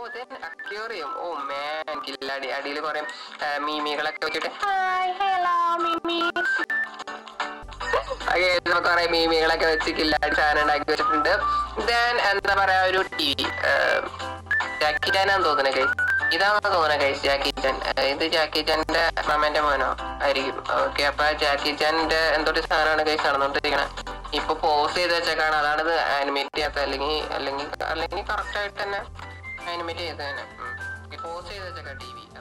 aquarium ഓ മാൻ കില്ലാടി അടിയിൽ കുറെ മീമികളൊക്കെ വെച്ചിട്ട് ഹായ് ഹലോ മീമി കുറെ മീമികളൊക്കെ വെച്ച് കില്ലാടി സാധനം ഉണ്ടാക്കി വെച്ചിട്ടുണ്ട് ദെൻ എന്താ പറയാ ഒരു ടി വി ജാക്കി ചാനാന്ന് തോന്നുന്നത് കൈസ് ഇതാണെന്ന് തോന്നുന്നത് കൈസ് ജാക്കി ചാൻ ഏഹ് ഇത് ജാക്കി ചാന്റെ മാമന്റെ മോനോ ആയിരിക്കും ഓക്കെ അപ്പൊ ആ ജാക്കി ചാന്റെ എന്തൊരു സാധനമാണ് കൈസ് നടന്നുകൊണ്ടിരിക്കണേ ഇപ്പൊ പോസ് ചെയ്ത് വെച്ചേക്കാണ് അതാണ് ഇത് ആനിമേറ്റ് ചെയ്യാത്ത അല്ലെങ്കിൽ അല്ലെങ്കിൽ അല്ലെങ്കിൽ കറക്റ്റ് ആയിട്ട് തന്നെ ആനിമേറ്റ് ചെയ്ത് തന്നെ പോസ് ചെയ്ത് വെച്ചേക്കാം ടി വി